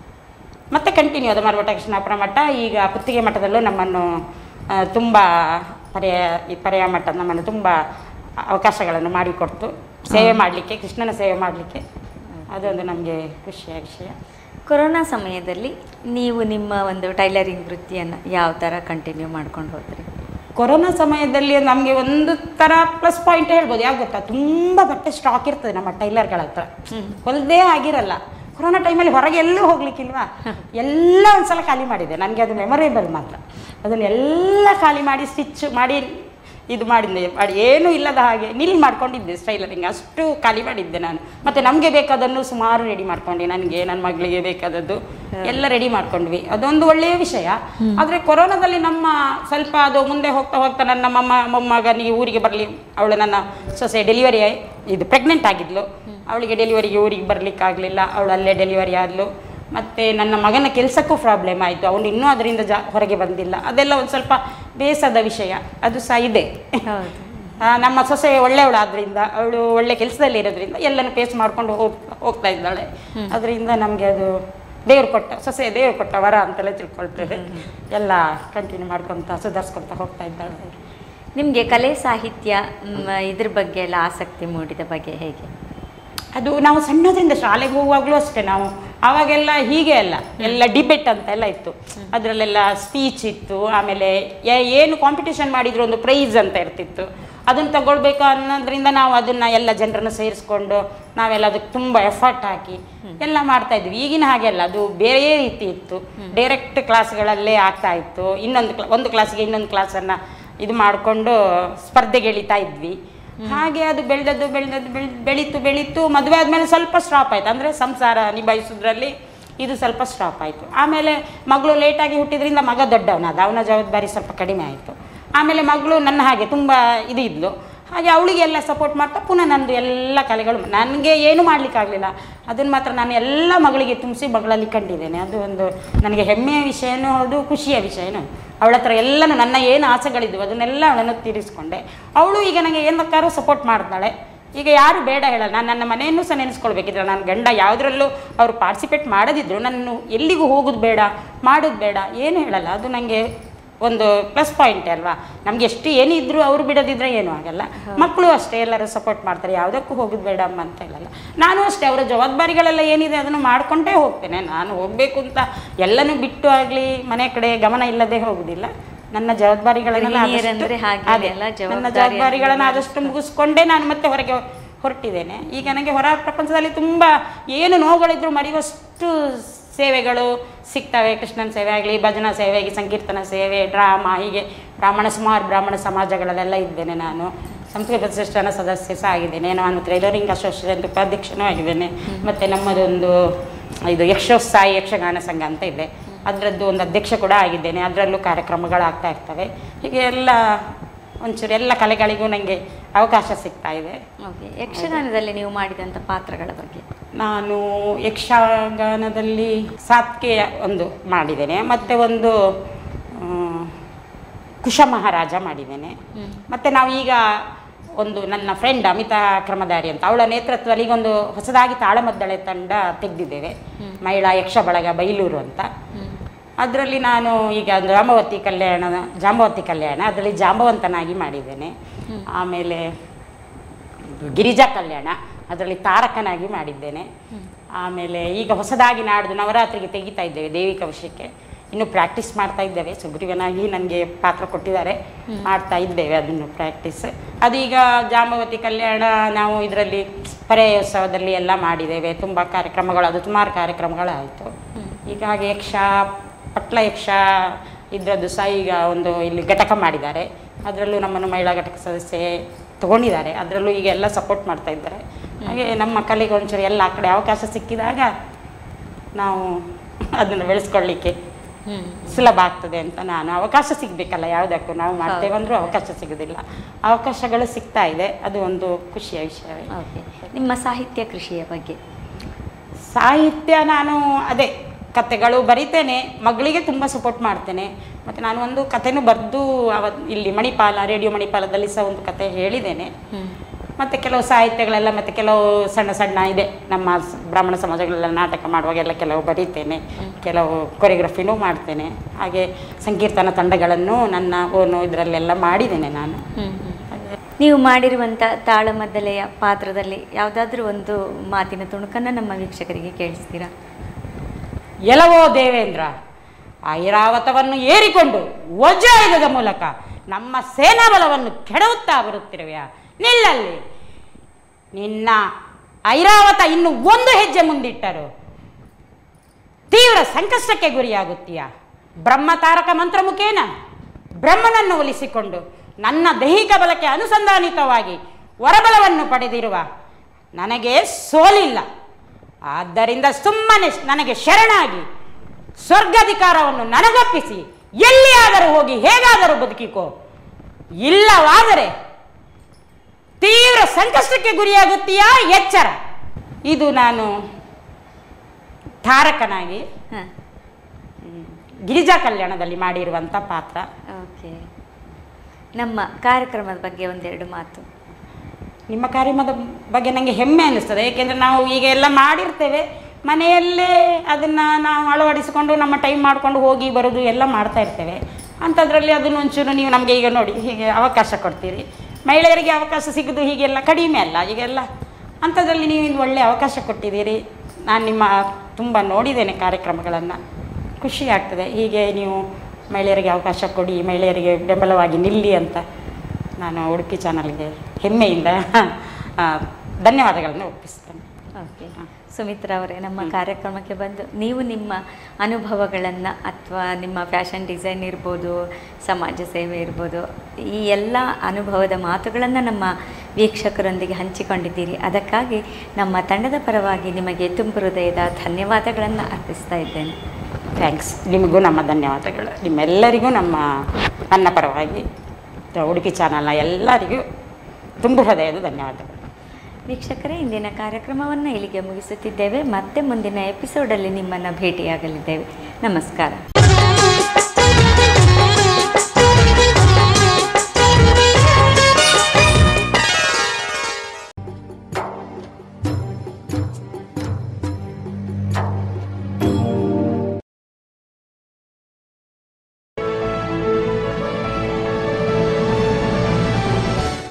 ಮತ್ತೆ ಕಂಟಿನ್ಯೂ ಅದು ಮಠ ಕೃಷ್ಣಾಪುರ ಮಠ ಈಗ ಪುತ್ತಿಗೆ ಮಠದಲ್ಲೂ ನಮ್ಮನ್ನು ಆ, ತುಂಬ ಪರ್ಯಾಯ ಈ ಪರ್ಯಾಯ ಮಠ ನಮ್ಮನ್ನು ತುಂಬ ಅವಕಾಶಗಳನ್ನು ಮಾಡಿಕೊಡ್ತು ಸೇವೆ ಮಾಡಲಿಕ್ಕೆ ಕೃಷ್ಣನ ಸೇವೆ ಮಾಡಲಿಕ್ಕೆ ಅದೊಂದು ನಮಗೆ ಖುಷಿಯ ವಿಷಯ ಕೊರೋನಾ ಸಮಯದಲ್ಲಿ ನೀವು ನಿಮ್ಮ ಒಂದು ಟೈಲರಿಂಗ್ ವೃತ್ತಿಯನ್ನು ಯಾವ ಥರ ಕಂಟಿನ್ಯೂ ಮಾಡ್ಕೊಂಡು ಹೋದ್ರಿ ಕೊರೋನಾ ಸಮಯದಲ್ಲಿ ನಮಗೆ ಒಂದು ಥರ ಪ್ಲಸ್ ಪಾಯಿಂಟ್ ಹೇಳ್ಬೋದು ಯಾಕೆ ಗೊತ್ತಾ ತುಂಬ ಬಟ್ಟೆ ಸ್ಟಾಕ್ ಇರ್ತದೆ ನಮ್ಮ ಟೈಲರ್ಗಳ ಹತ್ರ ಹೊಲದೇ ಆಗಿರಲ್ಲ ಕೊರೋನಾ ಟೈಮಲ್ಲಿ ಹೊರಗೆ ಎಲ್ಲೂ ಹೋಗ್ಲಿಕ್ಕಿಲ್ವಾ ಎಲ್ಲ ಒಂದ್ಸಲ ಖಾಲಿ ಮಾಡಿದೆ ನನಗೆ ಅದು ಮೆಮೊರೇಬಲ್ ಮಾತ್ರ ಅದನ್ನು ಎಲ್ಲ ಖಾಲಿ ಮಾಡಿ ಸ್ಟಿಚ್ ಮಾಡಿ ಇದು ಮಾಡಿದ್ದೆ ಮಾಡಿ ಏನೂ ಇಲ್ಲದ ಹಾಗೆ ನಿಲ್ ಮಾಡ್ಕೊಂಡಿದ್ದೆ ಸ್ಟೈಲರಿಂಗ್ ಅಷ್ಟು ಖಾಲಿ ಮಾಡಿದ್ದೆ ನಾನು ಮತ್ತು ನಮಗೆ ಬೇಕಾದನ್ನು ಸುಮಾರು ರೆಡಿ ಮಾಡ್ಕೊಂಡೆ ನನಗೆ ನನ್ನ ಮಗಳಿಗೆ ಬೇಕಾದದ್ದು ಎಲ್ಲ ರೆಡಿ ಮಾಡ್ಕೊಂಡ್ವಿ ಅದೊಂದು ಒಳ್ಳೆಯ ವಿಷಯ ಆದರೆ ಕೊರೋನಾದಲ್ಲಿ ನಮ್ಮ ಸ್ವಲ್ಪ ಅದು ಮುಂದೆ ಹೋಗ್ತಾ ಹೋಗ್ತಾ ನನ್ನ ಮೊಮ್ಮ ಮೊಮ್ಮಗನಿಗೆ ಊರಿಗೆ ಬರಲಿ ಅವಳು ನನ್ನ ಸೊಸೆ ಡೆಲಿವರಿ ಇದು ಪ್ರೆಗ್ನೆಂಟ್ ಆಗಿದ್ಲು ಅವಳಿಗೆ ಡೆಲಿವರಿಗೆ ಊರಿಗೆ ಬರಲಿಕ್ಕಾಗಲಿಲ್ಲ ಅವಳು ಅಲ್ಲೇ ಡೆಲಿವರಿ ಆದಳು ಮತ್ತು ನನ್ನ ಮಗನ ಕೆಲಸಕ್ಕೂ ಪ್ರಾಬ್ಲಮ್ ಆಯಿತು ಅವನು ಇನ್ನೂ ಅದರಿಂದ ಜಾ ಹೊರಗೆ ಬಂದಿಲ್ಲ ಅದೆಲ್ಲ ಒಂದು ಸ್ವಲ್ಪ ಬೇಸದ ವಿಷಯ ಅದು ಸಹ ಇದೆ ಹೌದು ಆ, ನಮ್ಮ ಸೊಸೆ ಒಳ್ಳೆಯವಳಾದ್ರಿಂದ ಅವಳು ಒಳ್ಳೆ ಕೆಲಸದಲ್ಲಿ ಇರೋದ್ರಿಂದ ಎಲ್ಲನೂ ಫೇಸ್ ಮಾಡ್ಕೊಂಡು ಹೋಗ್ ಹೋಗ್ತಾ ಇದ್ದಾಳೆ ಅದರಿಂದ ನಮಗೆ ಅದು ದೇವ್ರು ಕೊಟ್ಟ ಸೊಸೆ ದೇವ್ರು ಕೊಟ್ಟ ವರ ಅಂತೆಲ್ಲ ತಿಳ್ಕೊಳ್ತೇವೆ ಎಲ್ಲ ಕಂಟಿನ್ಯೂ ಮಾಡ್ಕೊತ ಸುಧಾರಿಸ್ಕೊಳ್ತಾ ಹೋಗ್ತಾ ಇದ್ದಾಳೆ ನಿಮಗೆ ಕಲೆ ಸಾಹಿತ್ಯ ಮ್, ಇದ್ರ ಬಗ್ಗೆ ಎಲ್ಲ ಆಸಕ್ತಿ ಮೂಡಿದ ಬಗ್ಗೆ ಹೇಗೆ ಅದು ನಾವು ಸಣ್ಣದ್ರಿಂದ ಶಾಲೆಗೆ ಹೋಗುವಾಗಲೂ ಅಷ್ಟೇ ನಾವು ಆವಾಗೆಲ್ಲ ಹೀಗೆ ಅಲ್ಲ ಎಲ್ಲ ಡಿಬೇಟ್ ಅಂತೆಲ್ಲ ಇತ್ತು ಅದರಲ್ಲೆಲ್ಲ ಸ್ಪೀಚ್ ಇತ್ತು ಆಮೇಲೆ ಏ- ಏನು ಕಾಂಪಿಟೇಷನ್ ಮಾಡಿದ್ರು ಒಂದು ಪ್ರೈಸ್ ಅಂತ ಇರ್ತಿತ್ತು ಅದನ್ನು ತಗೊಳ್ಬೇಕು ಅನ್ನೋದ್ರಿಂದ ನಾವು ಅದನ್ನು ಎಲ್ಲ ಜನರನ್ನು ಸೇರಿಸ್ಕೊಂಡು ನಾವೆಲ್ಲ ಅದಕ್ಕೆ ತುಂಬ ಎಫರ್ಟ್ ಹಾಕಿ ಎಲ್ಲ ಮಾಡ್ತಾ ಇದ್ವಿ ಈಗಿನ ಹಾಗೆ ಅಲ್ಲ ಅದು ಬೇರೆ ರೀತಿ ಇತ್ತು ಡೈರೆಕ್ಟ್ ಕ್ಲಾಸ್ಗಳಲ್ಲೇ ಆಗ್ತಾ ಇತ್ತು ಇನ್ನೊಂದು ಕ್ಲಾ ಒಂದು ಕ್ಲಾಸಿಗೆ ಇನ್ನೊಂದು ಕ್ಲಾಸನ್ನು ಇದು ಮಾಡಿಕೊಂಡು ಸ್ಪರ್ಧೆಗೆಳಿತಾ ಇದ್ವಿ ಹಾಗೆ ಅದು ಬೆಳೆದದ್ದು ಬೆಳೆದದ್ದು ಬೆಳ್ ಬೆಳೀತು ಬೆಳೀತು ಮದುವೆ ಆದಮೇಲೆ ಸ್ವಲ್ಪ ಸ್ಟಾಪ್ ಆಯ್ತು ಅಂದರೆ ಸಂಸಾರ ನಿಭಾಯಿಸೋದ್ರಲ್ಲಿ ಇದು ಸ್ವಲ್ಪ ಸ್ಟಾಪ್ ಆಯಿತು ಆಮೇಲೆ ಮಗಳು ಲೇಟಾಗಿ ಹುಟ್ಟಿದ್ರಿಂದ ಮಗ ದೊಡ್ಡವನಾದ ಅವನ ಜವಾಬ್ದಾರಿ ಸ್ವಲ್ಪ ಕಡಿಮೆ ಆಯಿತು ಆಮೇಲೆ ಮಗಳು ನನ್ನ ಹಾಗೆ ತುಂಬ ಇದು ಇದ್ಲು ಹಾಗೆ ಅವಳಿಗೆಲ್ಲ ಸಪೋರ್ಟ್ ಮಾಡ್ತಾ ಪುನಃ ನಂದು ಎಲ್ಲ ಕಲೆಗಳು ನನಗೆ ಏನು ಮಾಡಲಿಕ್ಕಾಗಲಿಲ್ಲ ಅದನ್ನು ಮಾತ್ರ ನಾನು ಎಲ್ಲ ಮಗಳಿಗೆ ತುಂಬಿಸಿ ಮಗಳಲ್ಲಿ ಕಂಡಿದ್ದೇನೆ ಅದು ಒಂದು ನನಗೆ ಹೆಮ್ಮೆಯ ವಿಷಯನೂ ಹೌದು ಖುಷಿಯ ವಿಷಯನೂ ಅವಳ ಹತ್ರ ಎಲ್ಲನೂ ನನ್ನ ಏನು ಆಸೆಗಳಿದ್ವು ಅದನ್ನೆಲ್ಲ ಅವಳನ್ನು ತೀರಿಸ್ಕೊಂಡೆ ಅವಳು ಈಗ ನನಗೆ ಏನು ಬೇಕಾದ್ರೂ ಸಪೋರ್ಟ್ ಮಾಡ್ತಾಳೆ ಈಗ ಯಾರು ಬೇಡ ಹೇಳಲ್ಲ ನಾನು ನನ್ನ ಮನೆಯನ್ನು ಸಹ ನೆನೆಸ್ಕೊಳ್ಬೇಕಿದ್ರೆ ನನ್ನ ಗಂಡ ಯಾವುದರಲ್ಲೂ ಅವರು ಪಾರ್ಟಿಸಿಪೇಟ್ ಮಾಡದಿದ್ರು ನಾನು ಎಲ್ಲಿಗೂ ಹೋಗೋದು ಬೇಡ ಮಾಡೋದು ಬೇಡ ಏನು ಹೇಳಲ್ಲ ಅದು ನನಗೆ ಒಂದು ಪ್ಲಸ್ ಪಾಯಿಂಟ್ ಅಲ್ವಾ ನಮ್ಗೆ ಎಷ್ಟು ಏನಿದ್ರು ಅವ್ರು ಬಿಡದಿದ್ರೆ ಏನೂ ಆಗಲ್ಲ ಮಕ್ಕಳು ಅಷ್ಟೇ ಎಲ್ಲರೂ ಸಪೋರ್ಟ್ ಮಾಡ್ತಾರೆ ಯಾವುದಕ್ಕೂ ಹೋಗೋದು ಬೇಡ ಅಮ್ಮ ಅಂತ ಹೇಳಲ್ಲ ನಾನು ಅಷ್ಟೇ ಅವರ ಜವಾಬ್ದಾರಿಗಳೆಲ್ಲ ಏನಿದೆ ಅದನ್ನು ಮಾಡ್ಕೊಂಡೇ ಹೋಗ್ತೇನೆ ನಾನು ಹೋಗಬೇಕು ಅಂತ ಎಲ್ಲನೂ ಬಿಟ್ಟು ಆಗಲಿ ಮನೆ ಕಡೆ ಗಮನ ಇಲ್ಲದೆ ಹೋಗುದಿಲ್ಲ ನನ್ನ ಜವಾಬ್ದಾರಿಗಳನ್ನೆಲ್ಲ ಗೃಹಿಣಿಯರಂದ್ರೆ ಆದಷ್ಟು- ಹಾಗೇನೆ ಅದೇ, ಅಲ್ಲ, ನನ್ನ ಜವಾಬ್ದಾರಿಯನ್ನು ಜವಾಬ್ದಾರಿಗಳನ್ನು ಆದಷ್ಟು ಮುಗಿಸ್ಕೊಂಡೇ ನಾನು ಮತ್ತೆ ಹೊರಗೆ ಹೊರಟಿದ್ದೇನೆ ಈಗ ನನಗೆ ಹೊರ ಪ್ರಪಂಚದಲ್ಲಿ ತುಂಬ ಏನು ನೋವುಗಳಿದ್ರು ಮರೆಯುವಷ್ಟು ಸೇವೆಗಳು ಸಿಗ್ತವೆ ಕೃಷ್ಣನ ಸೇವೆ ಆಗಲಿ ಭಜನಾ ಸೇವೆ ಆಗಿ ಸಂಕೀರ್ತನ ಸೇವೆ ಡ್ರಾಮಾ ಹೀಗೆ ಬ್ರಾಹ್ಮಣ ಸುಮಾರು ಬ್ರಾಹ್ಮಣ ಸಮಾಜಗಳಲ್ಲೆಲ್ಲ ಇದ್ದೇನೆ ನಾನು ಸಂಸ್ಕೃತ ಪ್ರತಿಷ್ಠಾನ ಸದಸ್ಯ ಸಹ ಆಗಿದ್ದೇನೆ ನಾನು ಟ್ರೈಲರಿಂಗ್ ಅಸೋಸಿಯೇಷನ್ ಉಪಾಧ್ಯಕ್ಷನೂ ಆಗಿದ್ದೇನೆ ಮತ್ತು ನಮ್ಮದೊಂದು ಇದು ಯಕ್ಷೋತ್ಸಾಹಿ ಯಕ್ಷಗಾನ ಸಂಘ ಅಂತ ಇದೆ ಅದರದ್ದು ಒಂದು ಅಧ್ಯಕ್ಷ ಕೂಡ ಆಗಿದ್ದೇನೆ ಅದರಲ್ಲೂ ಕಾರ್ಯಕ್ರಮಗಳಾಗ್ತಾ ಇರ್ತವೆ ಹೀಗೆ ಎಲ್ಲ ಒಂಚೂರು ಎಲ್ಲ ಕಲೆಗಳಿಗೂ ನನಗೆ ಅವಕಾಶ ಸಿಗ್ತಾ ಇದೆ ಓಕೆ ಯಕ್ಷಗಾನದಲ್ಲಿ ನೀವು ಮಾಡಿದಂಥ ಪಾತ್ರಗಳ ಬಗ್ಗೆ ನಾನು ಯಕ್ಷಗಾನದಲ್ಲಿ ಸಾತ್ಕೆಯ ಒಂದು ಮಾಡಿದ್ದೇನೆ ಮತ್ತು ಒಂದು ಆ, ಕುಶ ಮಹಾರಾಜ ಮಾಡಿದ್ದೇನೆ ಮತ್ತು ನಾವು ಈಗ ಒಂದು ನನ್ನ ಫ್ರೆಂಡ್ ಅಮಿತಾ ಕ್ರಮಧಾರಿ ಅಂತ ಅವಳ ನೇತೃತ್ವದಲ್ಲಿ ಈಗ ಒಂದು ಹೊಸದಾಗಿ ತಾಳಮದ್ದಳೆ ತಂಡ ತೆಗೆದಿದ್ದೇವೆ ಮಹಿಳಾ ಯಕ್ಷ ಬಳಗ ಬೈಲೂರು ಅಂತ ಅದರಲ್ಲಿ ನಾನು ಈಗ ಜಾಂಬವತಿ ಕಲ್ಯಾಣ ಜಾಂಬವತಿ ಕಲ್ಯಾಣ ಅದರಲ್ಲಿ ಜಾಂಬವಂತನಾಗಿ ಮಾಡಿದ್ದೇನೆ ಆಮೇಲೆ ಇದು ಗಿರಿಜಾ ಕಲ್ಯಾಣ ಅದರಲ್ಲಿ ತಾರಕನಾಗಿ ಮಾಡಿದ್ದೇನೆ ಆಮೇಲೆ ಈಗ ಹೊಸದಾಗಿ ನಾಡ್ದು ನವರಾತ್ರಿಗೆ ತೆಗಿತಾ ಇದ್ದೇವೆ ದೇವಿ ಕವಶಕ್ಕೆ ಇನ್ನು ಪ್ರಾಕ್ಟೀಸ್ ಮಾಡ್ತಾ ಇದ್ದೇವೆ ಸುಗ್ರೀವನಾಗಿ ನನಗೆ ಪಾತ್ರ ಕೊಟ್ಟಿದ್ದಾರೆ ಮಾಡ್ತಾ ಇದ್ದೇವೆ ಅದನ್ನು ಪ್ರಾಕ್ಟೀಸ್ ಅದು ಈಗ ಜಾಂಬವತಿ ಕಲ್ಯಾಣ ನಾವು ಇದರಲ್ಲಿ ಪರ್ಯಾಯೋತ್ಸವದಲ್ಲಿ ಎಲ್ಲ ಮಾಡಿದ್ದೇವೆ ತುಂಬ ಕಾರ್ಯಕ್ರಮಗಳು ಅದು ಸುಮಾರು ಕಾರ್ಯಕ್ರಮಗಳಾಯಿತು ಈಗ ಹಾಗೆ ಯಕ್ಷ ಪಟ್ಲ ಯಕ್ಷ ಇದರದ್ದು ಸಹ ಈಗ ಒಂದು ಇಲ್ಲಿ ಘಟಕ ಮಾಡಿದ್ದಾರೆ ಅದರಲ್ಲೂ ನಮ್ಮನ್ನು ಮಹಿಳಾ ಘಟಕ ಸದಸ್ಯೆ ತಗೊಂಡಿದ್ದಾರೆ ಅದರಲ್ಲೂ ಈಗ ಎಲ್ಲ ಸಪೋರ್ಟ್ ಮಾಡ್ತಾ ಇದ್ದಾರೆ ಹಾಗೆ ನಮ್ಮ ಕಲೆಗೆ ಒಂಚೂರು ಎಲ್ಲ ಆ ಕಡೆ ಅವಕಾಶ ಸಿಕ್ಕಿದಾಗ ನಾವು ಅದನ್ನು ಬೆಳೆಸ್ಕೊಳ್ಳಿಕ್ಕೆ ಹ್ಮ್ ಸುಲಭ ಆಗ್ತದೆ ಅಂತ ನಾನು ಅವಕಾಶ ಸಿಗಬೇಕಲ್ಲ ಯಾವುದಕ್ಕೂ ನಾವು ಮಾಡ್ತೇವಂದ್ರೂ ಅವಕಾಶ ಸಿಗೋದಿಲ್ಲ ಅವಕಾಶಗಳು ಸಿಗ್ತಾ ಇದೆ ಅದು ಒಂದು ಖುಷಿಯ ವಿಷಯವೇ ಓಕೆ ನಿಮ್ಮ ಸಾಹಿತ್ಯ ಕೃಷಿಯ ಬಗ್ಗೆ ಸಾಹಿತ್ಯ ನಾನು ಅದೇ ಕತೆಗಳು ಬರಿತೇನೆ ಮಗಳಿಗೆ ತುಂಬ ಸಪೋರ್ಟ್ ಮಾಡ್ತೇನೆ ಮತ್ತು ನಾನು ಒಂದು ಕತೆನೂ ಬರೆದು ಅವತ್ ಇಲ್ಲಿ ಮಣಿಪಾಲ ರೇಡಿಯೋ ಮಣಿಪಾಲದಲ್ಲಿ ಸಹ ಒಂದು ಕತೆ ಹೇಳಿದ್ದೇನೆ ಹ್ಮ್ ಮತ್ತು ಕೆಲವು ಸಾಹಿತ್ಯಗಳೆಲ್ಲ ಮತ್ತು ಕೆಲವು ಸಣ್ಣ ಸಣ್ಣ ಇದೆ ನಮ್ಮ ಸ್- ಬ್ರಾಹ್ಮಣ ಸಮಾಜಗಳೆಲ್ಲ ನಾಟಕ ಮಾಡುವಾಗೆಲ್ಲ ಕೆಲವು ಬರೀತೇನೆ ಕೆಲವು ಕೊರಿಯೋಗ್ರಫಿನೂ ಮಾಡ್ತೇನೆ ಹಾಗೆ ಸಂಕೀರ್ತನ ತಂಡಗಳನ್ನು ನನ್ನ ಓನು ಇದರಲ್ಲೆಲ್ಲ ಮಾಡಿದ್ದೇನೆ ನಾನು ಹ್ಮ್ ಹ್ಮ್. ನೀವು ಮಾಡಿರುವಂಥ ತಾಳಮದ್ದಲೆಯ ಪಾತ್ರದಲ್ಲಿ ಯಾವುದಾದ್ರೂ ಒಂದು ಮಾತಿನ ತುಣುಕನ್ನು ನಮ್ಮ ವೀಕ್ಷಕರಿಗೆ ಕೇಳಿಸ್ತೀರಾ ಎಲವೋ ದೇವೇಂದ್ರ ಐರಾವತವನ್ನು ಏರಿಕೊಂಡು ವಜ್ರಾಯುಧದ ಮೂಲಕ ನಮ್ಮ ಸೇನಾ ಬಲವನ್ನು ಕೆಡವುತ್ತಾ ಬರುತ್ತಿರುವೆಯಾ ನಿಲ್ಲಲ್ಲಿ ನಿನ್ನ ಐರಾವತ ಇನ್ನು ಒಂದು ಹೆಜ್ಜೆ ಮುಂದಿಟ್ಟರು ತೀವ್ರ ಸಂಕಷ್ಟಕ್ಕೆ ಗುರಿಯಾಗುತ್ತೀಯ ಬ್ರಹ್ಮತಾರಕ ಮಂತ್ರಮುಖೇನ ಬ್ರಹ್ಮನನ್ನು ಒಲಿಸಿಕೊಂಡು ನನ್ನ ದೈಹಿಕ ಬಲಕ್ಕೆ ಅನುಸಂಧಾನಿತವಾಗಿ ವರಬಲವನ್ನು ಪಡೆದಿರುವ ನನಗೆ ಸೋಲಿಲ್ಲ ಆದ್ದರಿಂದ ಸುಮ್ಮನೆ ನನಗೆ ಶರಣಾಗಿ ಸ್ವರ್ಗಾಧಿಕಾರವನ್ನು ನನಗೊಪ್ಪಿಸಿ ಎಲ್ಲಿಯಾದರೂ ಹೋಗಿ ಹೇಗಾದರೂ ಬದುಕಿಕೋ ಇಲ್ಲವಾದರೆ ತೀವ್ರ ಸಂಕಷ್ಟಕ್ಕೆ ಗುರಿಯಾಗುತ್ತೀಯಾ ಎಚ್ಚರ ಇದು ನಾನು ತಾರಕನಾಗಿ ಹಾಂ ಗಿರಿಜಾ ಕಲ್ಯಾಣದಲ್ಲಿ ಮಾಡಿರುವಂಥ ಪಾತ್ರ ಓಕೆ ನಮ್ಮ ಕಾರ್ಯಕ್ರಮದ ಬಗ್ಗೆ ಒಂದೆರಡು ಮಾತು ನಿಮ್ಮ ಕಾರ್ಯಕ್ರಮದ ಬಗ್ಗೆ ನನಗೆ ಹೆಮ್ಮೆ ಅನ್ನಿಸ್ತದೆ ಏಕೆಂದರೆ ನಾವು ಈಗ ಎಲ್ಲ ಮಾಡಿರ್ತೇವೆ ಮನೆಯಲ್ಲೇ ಅದನ್ನು ನಾವು ಅಳವಡಿಸಿಕೊಂಡು ನಮ್ಮ ಟೈಮ್ ಮಾಡಿಕೊಂಡು ಹೋಗಿ ಬರೋದು ಎಲ್ಲ ಮಾಡ್ತಾ ಇರ್ತೇವೆ ಅಂಥದ್ರಲ್ಲಿ ಅದನ್ನು ಒಂಚೂರು ನೀವು ನಮಗೆ ಈಗ ನೋಡಿ ಹೀಗೆ ಅವಕಾಶ ಕೊಡ್ತೀರಿ ಮಹಿಳೆಯರಿಗೆ ಅವಕಾಶ ಸಿಗೋದು ಹೀಗೆಲ್ಲ ಕಡಿಮೆ ಅಲ್ಲ ಈಗೆಲ್ಲ ಅಂಥದ್ರಲ್ಲಿ ನೀವು ಇದು ಒಳ್ಳೆಯ ಅವಕಾಶ ಕೊಟ್ಟಿದ್ದೀರಿ ನಾನು ನಿಮ್ಮ ತುಂಬ ನೋಡಿದ್ದೇನೆ ಕಾರ್ಯಕ್ರಮಗಳನ್ನು ಖುಷಿ ಆಗ್ತದೆ ಹೀಗೆ ನೀವು ಮಹಿಳೆಯರಿಗೆ ಅವಕಾಶ ಕೊಡಿ ಮಹಿಳೆಯರಿಗೆ ಬೆಂಬಲವಾಗಿ ನಿಲ್ಲಿ ಅಂತ ನಾನು ಉಡುಪಿ ಚಾನಲ್ಗೆ ಹೆಮ್ಮೆಯಿಂದ ಆ, ಧನ್ಯವಾದಗಳನ್ನು ಒಪ್ಪಿಸ್ತೇನೆ ಓಕೆ ಸುಮಿತ್ರಾ ಅವರೇ ನಮ್ಮ ಕಾರ್ಯಕ್ರಮಕ್ಕೆ ಬಂದು ನೀವು ನಿಮ್ಮ ಅನುಭವಗಳನ್ನು ಅಥವಾ ನಿಮ್ಮ ಫ್ಯಾಷನ್ ಡಿಸೈನ್ ಇರ್ಬೋದು ಸಮಾಜ ಸೇವೆ ಇರ್ಬೋದು ಈ ಎಲ್ಲ ಅನುಭವದ ಮಾತುಗಳನ್ನು ನಮ್ಮ ವೀಕ್ಷಕರೊಂದಿಗೆ ಹಂಚಿಕೊಂಡಿದ್ದೀರಿ ಅದಕ್ಕಾಗಿ ನಮ್ಮ ತಂಡದ ಪರವಾಗಿ ನಿಮಗೆ ತುಂಬು ಹೃದಯದ ಧನ್ಯವಾದಗಳನ್ನು ಅರ್ಪಿಸ್ತಾ ಇದ್ದೇನೆ ಥ್ಯಾಂಕ್ಸ್ ನಿಮಗೂ ನಮ್ಮ ಧನ್ಯವಾದಗಳು ನಿಮ್ಮೆಲ್ಲರಿಗೂ ನಮ್ಮ ನನ್ನ ಪರವಾಗಿ ಉಡುಪಿ ಚಾನಲ್ನ ಎಲ್ಲರಿಗೂ ತುಂಬ ಹೃದಯದ ಧನ್ಯವಾದಗಳು ವೀಕ್ಷಕರೇ ಇಂದಿನ ಕಾರ್ಯಕ್ರಮವನ್ನು ಇಲ್ಲಿಗೆ ಮುಗಿಸುತ್ತಿದ್ದೇವೆ ಮತ್ತೆ ಮುಂದಿನ ಎಪಿಸೋಡಲ್ಲಿ ನಿಮ್ಮನ್ನು ಭೇಟಿಯಾಗಲಿದ್ದೇವೆ ನಮಸ್ಕಾರ